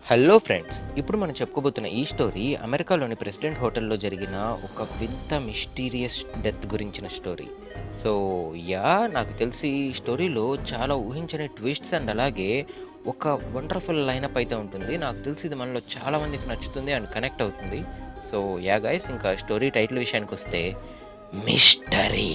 hello friends ఇప్పుడు మనం చెప్పుకోబోతున్న ఈ స్టోరీ అమెరికాలోని ప్రెసిడెంట్ హోటల్లో జరిగిన ఒక వింత మిస్టీరియస్ డెత్ గురించిన స్టోరీ సో యా నాకు తెలిసి ఈ స్టోరీలో చాలా ఊహించని ట్విస్ట్స్ అండ్ అలాగే ఒక వండర్ఫుల్ లైనప్ అయితే ఉంటుంది నాకు తెలిసి ఇది మనలో చాలా మందికి నచ్చుతుంది అండ్ కనెక్ట్ అవుతుంది సో యా గైస్ ఇంకా స్టోరీ టైటిల్ విషయానికి వస్తే మిస్టరీ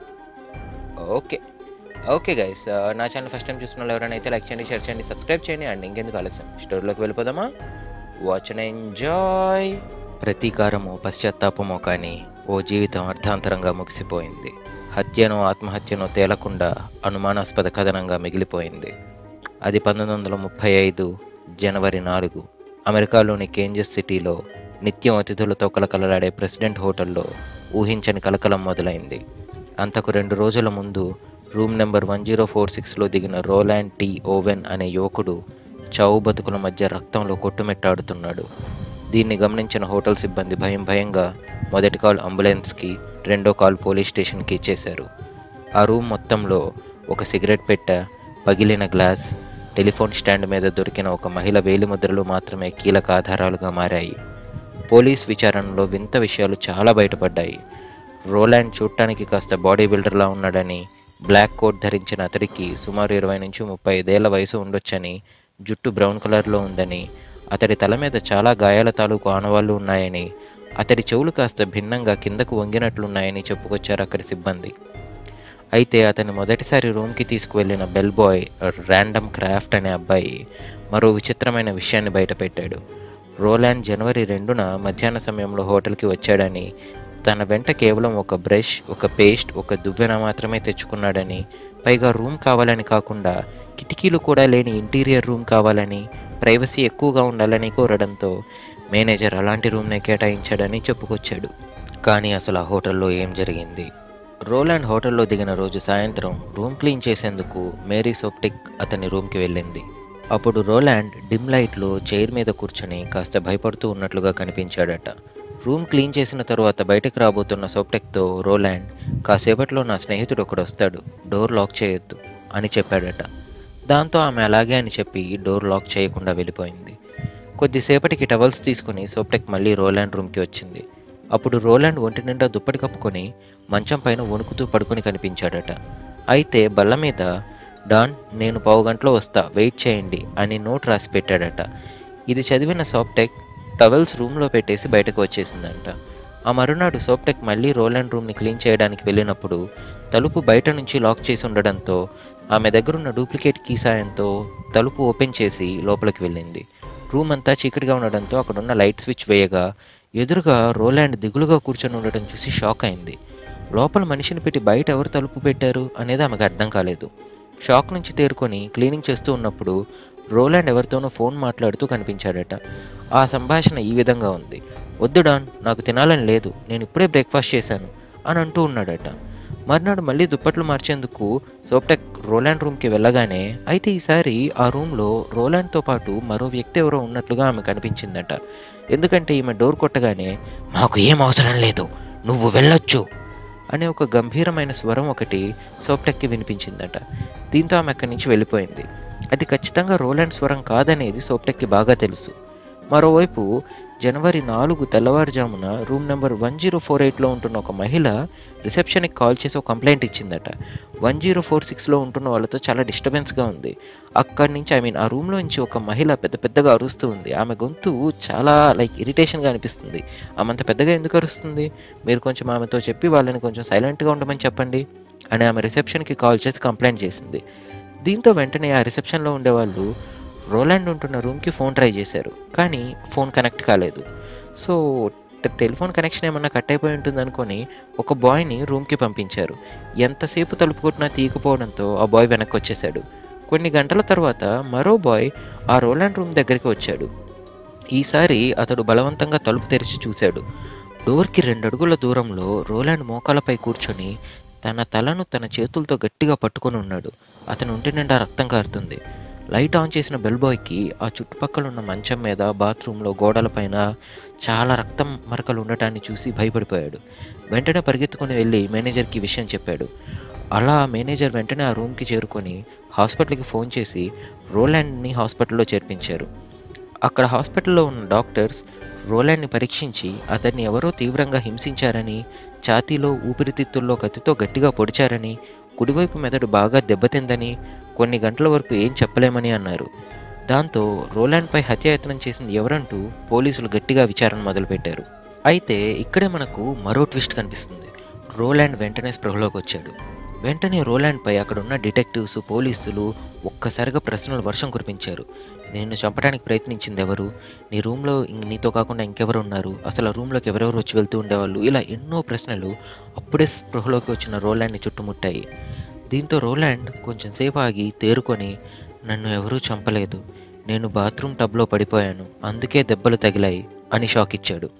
ఓకే ఓకే గైస్ నా ఛానల్ ఫస్ట్ టైం చూస్తున్న వాళ్ళు ఎవరైనా అయితే లైక్ చేయండి షేర్ చేయండి సబ్స్క్రైబ్ చేయండి అండ్ ఇంకెందుకు ఆలస్యం స్టోరీలోకి వెళ్ళిపోదామా వాచ్ అండ్ ఎంజాయ్ ప్రతీకారము పశ్చాత్తాపమో కానీ ఓ జీవితం అర్థాంతరంగా ముగిసిపోయింది హత్యనో ఆత్మహత్యనో తేలకుండా అనుమానాస్పద కథనంగా మిగిలిపోయింది అది పంతొమ్మిది వందల ముప్పై ఐదు జనవరి నాలుగు అమెరికాలోని కేంజస్ సిటీలో నిత్యం అతిథులతో కలకలలాడే ప్రెసిడెంట్ హోటల్లో ఊహించని కలకలం మొదలైంది అంతకు రెండు రోజుల ముందు room number one zero four సిక్స్లో దిగిన రోలాండ్ టీ ఓవెన్ అనే యువకుడు చావు బతుకుల మధ్య రక్తంలో కొట్టుమెట్టాడుతున్నాడు దీన్ని గమనించిన హోటల్ సిబ్బంది భయం భయంగా మొదటి కాల్ అంబులెన్స్కి రెండో కాల్ పోలీస్ స్టేషన్కి ఇచ్చేశారు ఆ రూమ్ మొత్తంలో ఒక సిగరెట్ పెట్టె పగిలిన గ్లాస్ టెలిఫోన్ స్టాండ్ మీద దొరికిన ఒక మహిళ వేలిముద్రలు మాత్రమే కీలక ఆధారాలుగా మారాయి పోలీస్ విచారణలో వింత విషయాలు చాలా బయటపడ్డాయి రోలాండ్ చూడటానికి కాస్త బాడీ బిల్డర్లా ఉన్నాడని బ్లాక్ కోట్ ధరించిన అతడికి సుమారు ఇరవై నుంచి ముప్పై ఐదేళ్ల వయసు ఉండొచ్చని జుట్టు బ్రౌన్ కలర్లో ఉందని అతడి తల మీద చాలా గాయాల తాలూకు ఆనవాళ్లు ఉన్నాయని అతడి చెవులు కాస్త భిన్నంగా కిందకు వంగినట్లున్నాయని చెప్పుకొచ్చారు అక్కడి సిబ్బంది అయితే అతని మొదటిసారి రూమ్కి తీసుకువెళ్ళిన బెల్ బాయ్ ర్యాండమ్ క్రాఫ్ట్ అనే అబ్బాయి మరో విచిత్రమైన విషయాన్ని బయటపెట్టాడు రోలాండ్ జనవరి రెండున మధ్యాహ్న సమయంలో హోటల్కి వచ్చాడని తన వెంట కేవలం ఒక బ్రష్ ఒక పేస్ట్ ఒక దువ్వెన మాత్రమే తెచ్చుకున్నాడని పైగా రూమ్ కావాలని కాకుండా కిటికీలు కూడా లేని ఇంటీరియర్ రూమ్ కావాలని ప్రైవసీ ఎక్కువగా ఉండాలని కోరడంతో మేనేజర్ అలాంటి రూమ్నే కేటాయించాడని చెప్పుకొచ్చాడు కానీ అసలు ఆ హోటల్లో ఏం జరిగింది రోలాండ్ హోటల్లో దిగిన రోజు సాయంత్రం రూమ్ క్లీన్ చేసేందుకు మేరీ సోప్టిక్ అతని రూమ్కి వెళ్ళింది అప్పుడు రోలాండ్ డిమ్ లైట్లో చైర్ మీద కూర్చొని కాస్త భయపడుతూ ఉన్నట్లుగా కనిపించాడట రూమ్ క్లీన్ చేసిన తరువాత బయటకు రాబోతున్న సోప్టెక్తో రోలాండ్ కాసేపట్లో నా స్నేహితుడు ఒకడు వస్తాడు డోర్ లాక్ చేయొద్దు అని చెప్పాడట దాంతో ఆమె అలాగే అని చెప్పి డోర్ లాక్ చేయకుండా వెళ్ళిపోయింది కొద్దిసేపటికి టవల్స్ తీసుకుని సోప్టెక్ మళ్ళీ రోలాండ్ రూమ్కి వచ్చింది అప్పుడు రోలాండ్ ఒంటి నిండా దుప్పటి కప్పుకొని మంచం పైన వణుకుతూ పడుకొని కనిపించాడట అయితే బల్ల మీద డాన్ నేను పావు గంటలో వస్తా వెయిట్ చేయండి అని నోట్ రాసి పెట్టాడట ఇది చదివిన సోప్టెక్ టవల్స్ రూమ్లో పెట్టేసి బయటకు వచ్చేసిందంట ఆ మరునాడు సోప్టెక్ మళ్ళీ రోలాండ్ రూమ్ని క్లీన్ చేయడానికి వెళ్ళినప్పుడు తలుపు బయట నుంచి లాక్ చేసి ఉండడంతో ఆమె దగ్గరున్న డూప్లికేట్ కీ సాయంతో తలుపు ఓపెన్ చేసి లోపలికి వెళ్ళింది రూమ్ అంతా చీకటిగా ఉండడంతో అక్కడున్న లైట్ స్విచ్ వేయగా ఎదురుగా రోలాండ్ దిగులుగా కూర్చొని ఉండడం చూసి షాక్ అయింది లోపల మనిషిని పెట్టి బయట ఎవరు తలుపు పెట్టారు అనేది ఆమెకు అర్థం కాలేదు షాక్ నుంచి తేరుకొని క్లీనింగ్ చేస్తూ ఉన్నప్పుడు రోలాండ్ ఎవరితోనో ఫోన్ మాట్లాడుతూ కనిపించాడట ఆ సంభాషణ ఈ విధంగా ఉంది వద్దు డాన్ నాకు తినాలని లేదు నేను ఇప్పుడే బ్రేక్ఫాస్ట్ చేశాను అని అంటూ ఉన్నాడట మర్నాడు మళ్ళీ దుప్పట్లు మార్చేందుకు సోప్టెక్ రోలాండ్ రూమ్కి వెళ్ళగానే అయితే ఈసారి ఆ రూమ్లో రోలాండ్తో పాటు మరో వ్యక్తి ఎవరో ఉన్నట్లుగా ఆమె కనిపించిందట ఎందుకంటే ఈమె డోర్ కొట్టగానే మాకు ఏం అవసరం లేదు నువ్వు వెళ్ళొచ్చు అనే ఒక గంభీరమైన స్వరం ఒకటి సోప్టెక్కి వినిపించిందట దీంతో ఆమె అక్కడి నుంచి వెళ్ళిపోయింది అది ఖచ్చితంగా రోలాండ్ స్వరం కాదనేది సోప్టెక్కి బాగా తెలుసు మరోవైపు జనవరి నాలుగు తెల్లవారుజామున room number one zero four ఎయిట్లో ఉంటున్న ఒక మహిళ రిసెప్షన్కి కాల్ చేసి ఒక కంప్లైంట్ ఇచ్చిందట వన్ జీరో ఫోర్ సిక్స్లో ఉంటున్న వాళ్ళతో చాలా డిస్టర్బెన్స్గా ఉంది అక్కడి నుంచి ఐ మీన్ ఆ రూమ్లో నుంచి ఒక మహిళ పెద్ద పెద్దగా అరుస్తూ ఉంది ఆమె గొంతు చాలా లైక్ ఇరిటేషన్గా అనిపిస్తుంది ఆమె అంత పెద్దగా ఎందుకు అరుస్తుంది మీరు కొంచెం ఆమెతో చెప్పి వాళ్ళని కొంచెం సైలెంట్గా ఉండమని చెప్పండి అని ఆమె రిసెప్షన్కి కాల్ చేసి కంప్లైంట్ చేసింది దీంతో వెంటనే ఆ రిసెప్షన్లో ఉండేవాళ్ళు రోలాండ్ ఉంటున్న రూమ్కి ఫోన్ ట్రై చేశారు కానీ ఫోన్ కనెక్ట్ కాలేదు సో టెలిఫోన్ కనెక్షన్ ఏమన్నా కట్ అయిపోయి ఉంటుంది అనుకొని ఒక బాయ్ని రూమ్కి పంపించారు ఎంతసేపు తలుపు కొట్టినా తీయకపోవడంతో ఆ బాయ్ వెనక్కి వచ్చేసాడు కొన్ని గంటల తర్వాత మరో బాయ్ ఆ రోలాండ్ రూమ్ దగ్గరికి వచ్చాడు ఈసారి అతడు బలవంతంగా తలుపు తెరిచి చూశాడు డోర్కి రెండు అడుగుల దూరంలో రోలాండ్ మోకాలపై కూర్చొని తన తలను తన చేతులతో గట్టిగా పట్టుకొని ఉన్నాడు అతని ఒంటి నిండా రక్తం కారుతుంది లైట్ ఆన్ చేసిన బెల్ బాయ్కి ఆ చుట్టుపక్కల ఉన్న మంచం మీద బాత్రూంలో గోడలపైన చాలా రక్తం మరకలు ఉండటాన్ని చూసి భయపడిపోయాడు వెంటనే పరిగెత్తుకుని వెళ్ళి మేనేజర్కి ఈ విషయం చెప్పాడు అలా మేనేజర్ వెంటనే ఆ రూమ్కి చేరుకొని హాస్పిటల్కి ఫోన్ చేసి రోలాండ్ని హాస్పిటల్లో చేర్పించారు అక్కడ హాస్పిటల్లో ఉన్న డాక్టర్స్ రోలాండ్ని పరీక్షించి అతన్ని ఎవరో తీవ్రంగా హింసించారని ఛాతీలో ఊపిరితిత్తుల్లో కత్తితో గట్టిగా పొడిచారని కుడివైపు మెదడు బాగా దెబ్బతిందని కొన్ని గంటల వరకు ఏం చెప్పలేమని అన్నారు దాంతో రోలాండ్పై హత్యాయత్నం చేసింది ఎవరంటూ పోలీసులు గట్టిగా విచారణ మొదలుపెట్టారు అయితే ఇక్కడే మనకు మరో ట్విస్ట్ కనిపిస్తుంది రోలాండ్ వెంటనే స్పృహలోకి వచ్చాడు వెంటనే రోలాండ్పై అక్కడ ఉన్న డిటెక్టివ్స్ పోలీసులు ఒక్కసారిగా ప్రశ్నలు వర్షం కురిపించారు నేను చంపడానికి ప్రయత్నించింది ఎవరు నీ రూమ్లో ఇం- నీతో కాకుండా ఇంకెవరు ఉన్నారు అసలు ఆ రూమ్లోకి ఎవరెవరు వచ్చి వెళ్తూ ఉండేవాళ్ళు ఇలా ఎన్నో ప్రశ్నలు అప్పుడే స్పృహలోకి వచ్చిన రోలాండ్ని చుట్టుముట్టాయి దీంతో రోలాండ్ కొంచెం సేపు ఆగి తేరుకొని నన్ను ఎవరూ చంపలేదు నేను బాత్రూమ్ టబ్లో పడిపోయాను అందుకే దెబ్బలు తగిలాయి అని షాక్ ఇచ్చాడు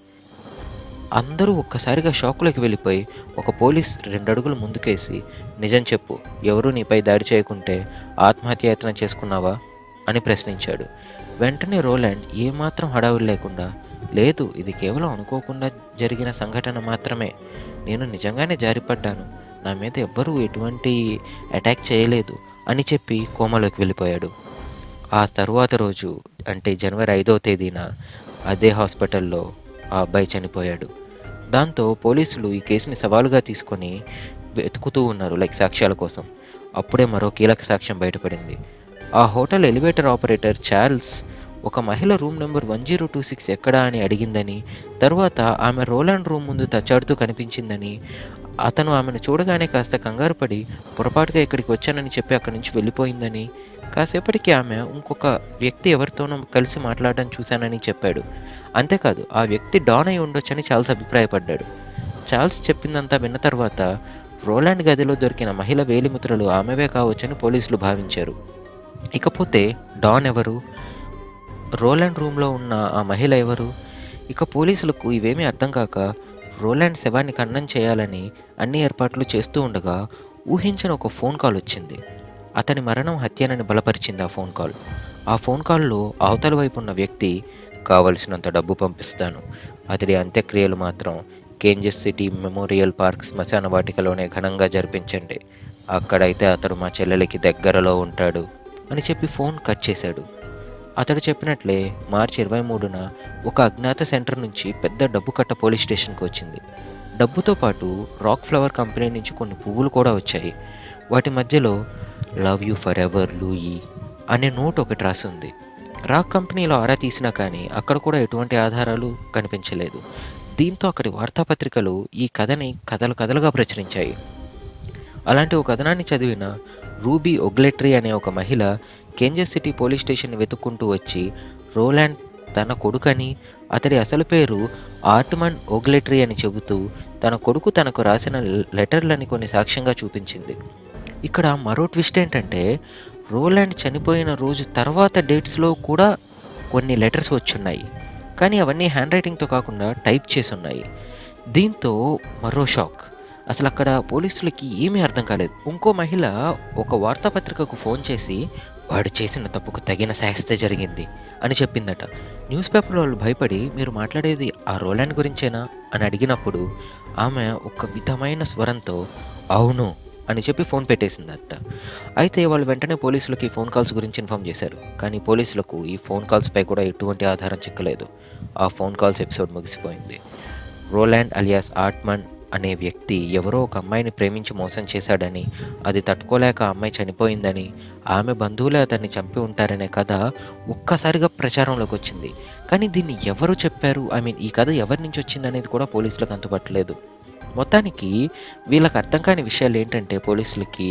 అందరూ ఒక్కసారిగా షాక్లోకి వెళ్ళిపోయి ఒక పోలీస్ రెండు అడుగులు ముందుకేసి నిజం చెప్పు ఎవరు నీపై దాడి చేయకుంటే ఆత్మహత్యాయత్నం చేసుకున్నావా అని ప్రశ్నించాడు వెంటనే రోలాండ్ ఏమాత్రం హడావిడి లేకుండా లేదు ఇది కేవలం అనుకోకుండా జరిగిన సంఘటన మాత్రమే నేను నిజంగానే జారిపడ్డాను నా మీద ఎవ్వరూ ఎటువంటి అటాక్ చేయలేదు అని చెప్పి కోమలోకి వెళ్ళిపోయాడు ఆ తరువాత రోజు అంటే జనవరి ఐదవ తేదీన అదే హాస్పిటల్లో ఆ అబ్బాయి చనిపోయాడు దాంతో పోలీసులు ఈ కేసుని సవాలుగా తీసుకొని వెతుకుతూ ఉన్నారు లైక్ సాక్ష్యాల కోసం అప్పుడే మరో కీలక సాక్ష్యం బయటపడింది ఆ హోటల్ ఎలివేటర్ ఆపరేటర్ చార్ల్స్ ఒక మహిళ room number one zero two six ఎక్కడా అని అడిగిందని తర్వాత ఆమె రోలాండ్ రూమ్ ముందు తచ్చాడుతూ కనిపించిందని అతను ఆమెను చూడగానే కాస్త కంగారు పడి పొరపాటుగా ఇక్కడికి వచ్చానని చెప్పి అక్కడి నుంచి వెళ్ళిపోయిందని కాసేపటికి ఆమె ఇంకొక వ్యక్తి ఎవరితోనో కలిసి మాట్లాడడం చూశానని చెప్పాడు అంతేకాదు ఆ వ్యక్తి డాన్ అయి ఉండొచ్చని చార్ల్స్ అభిప్రాయపడ్డాడు చార్ల్స్ చెప్పిందంతా విన్న తర్వాత రోలాండ్ గదిలో దొరికిన మహిళ వేలిముద్రలు ఆమెవే కావచ్చని పోలీసులు భావించారు ఇకపోతే డాన్ ఎవరు రోలాండ్ రూమ్లో ఉన్న ఆ మహిళ ఎవరు ఇక పోలీసులకు ఇవేమీ అర్థం కాక రోలాండ్ శవాన్ని ఖననం చేయాలని అన్ని ఏర్పాట్లు చేస్తూ ఉండగా ఊహించిన ఒక ఫోన్ కాల్ వచ్చింది అతని మరణం హత్యనని బలపరిచింది ఆ ఫోన్ కాల్ ఆ ఫోన్ కాల్లో అవతల వైపు ఉన్న వ్యక్తి కావలసినంత డబ్బు పంపిస్తాను అతడి అంత్యక్రియలు మాత్రం కేంజస్ సిటీ మెమోరియల్ పార్క్ శ్మశాన వాటికలోనే ఘనంగా జరిపించండి అక్కడైతే అతడు మా చెల్లెలికి దగ్గరలో ఉంటాడు అని చెప్పి ఫోన్ కట్ చేశాడు అతడు చెప్పినట్లే మార్చి ఇరవై మూడున ఒక అజ్ఞాత సెంటర్ నుంచి పెద్ద డబ్బు కట్ట పోలీస్ స్టేషన్కి వచ్చింది డబ్బుతో పాటు రాక్ ఫ్లవర్ కంపెనీ నుంచి కొన్ని పువ్వులు కూడా వచ్చాయి వాటి మధ్యలో love you forever Louie అనే నోట్ ఒకటి రాసి ఉంది రాక్ కంపెనీలో ఆరా తీసినా కానీ అక్కడ కూడా ఎటువంటి ఆధారాలు కనిపించలేదు దీంతో అక్కడి వార్తాపత్రికలు ఈ కథని కథలు కథలుగా ప్రచురించాయి అలాంటి ఒక కథనాన్ని చదివిన రూబీ ఒగ్లెట్రీ అనే ఒక మహిళ కేంజస్ సిటీ పోలీస్ స్టేషన్ వెతుక్కుంటూ వచ్చి రోలాండ్ తన కొడుకని అతడి అసలు పేరు ఆర్ట్మన్ ఓగ్లెట్రీ అని చెబుతూ తన కొడుకు తనకు రాసిన లెటర్లని కొన్ని సాక్ష్యంగా చూపించింది ఇక్కడ మరో ట్విస్ట్ ఏంటంటే రోలాండ్ చనిపోయిన రోజు తర్వాత డేట్స్లో కూడా కొన్ని లెటర్స్ వచ్చున్నాయి కానీ అవన్నీ హ్యాండ్ రైటింగ్తో కాకుండా టైప్ చేసి ఉన్నాయి దీంతో మరో షాక్ అసలు అక్కడ పోలీసులకి ఏమీ అర్థం కాలేదు ఇంకో మహిళ ఒక వార్తాపత్రికకు ఫోన్ చేసి వాడు చేసిన తప్పుకు తగిన శాస్తి జరిగింది అని చెప్పిందట న్యూస్ పేపర్ వాళ్ళు భయపడి మీరు మాట్లాడేది ఆ రోలాండ్ గురించేనా అని అడిగినప్పుడు ఆమె ఒక విధమైన స్వరంతో అవును అని చెప్పి ఫోన్ పెట్టేసిందట అయితే వాళ్ళు వెంటనే పోలీసులకి ఫోన్ కాల్స్ గురించి ఇన్ఫామ్ చేశారు కానీ పోలీసులకు ఈ ఫోన్ కాల్స్పై కూడా ఎటువంటి ఆధారం చిక్కలేదు ఆ ఫోన్ కాల్స్ ఎపిసోడ్ ముగిసిపోయింది రోలాండ్ అలియాస్ ఆర్ట్మన్ అనే వ్యక్తి ఎవరో ఒక అమ్మాయిని ప్రేమించి మోసం చేశాడని అది తట్టుకోలేక ఆ అమ్మాయి చనిపోయిందని ఆమె బంధువులే అతన్ని చంపి ఉంటారనే కథ ఒక్కసారిగా ప్రచారంలోకి వచ్చింది కానీ దీన్ని ఎవరు చెప్పారు ఐ మీన్ ఈ కథ ఎవరి నుంచి వచ్చింది అనేది కూడా పోలీసులకు అంతుపట్టలేదు మొత్తానికి వీళ్ళకి అర్థం కాని విషయాలు ఏంటంటే పోలీసులకి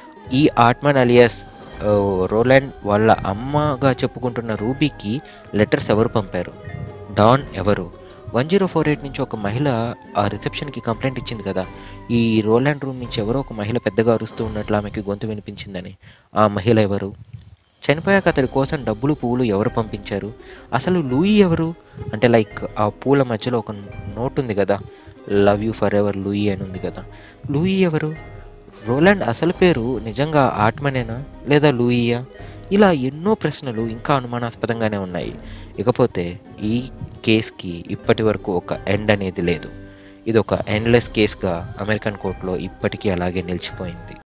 ఈ ఆట్మన్ అలియాస్ ఆ, రోలాండ్ వాళ్ళ అమ్మగా చెప్పుకుంటున్న రూబీకి లెటర్స్ ఎవరు పంపారు డాన్ ఎవరు వన్ జీరో ఫోర్ ఎయిట్ నుంచి ఒక మహిళ ఆ రిసెప్షన్కి కంప్లైంట్ ఇచ్చింది కదా ఈ రోలాండ్ రూమ్ నుంచి ఎవరో ఒక మహిళ పెద్దగా అరుస్తూ ఉన్నట్లు ఆమెకి గొంతు వినిపించిందని ఆ మహిళ ఎవరు చనిపోయాక అతడి కోసం డబ్బులు పువ్వులు ఎవరు పంపించారు అసలు లూయి ఎవరు అంటే లైక్ ఆ పూల మధ్యలో ఒక నోట్ ఉంది కదా love you forever Louie అని ఉంది కదా లూయి ఎవరు రోలాండ్ అసలు పేరు నిజంగా ఆట్మనేనా లేదా లూయియా ఇలా ఎన్నో ప్రశ్నలు ఇంకా అనుమానాస్పదంగానే ఉన్నాయి ఇకపోతే ఈ కేస్కి ఇప్పటి వరకు ఒక ఎండ్ అనేది లేదు ఇది ఒక ఎండ్లెస్ కేస్గా అమెరికన్ కోర్టులో ఇప్పటికీ అలాగే నిలిచిపోయింది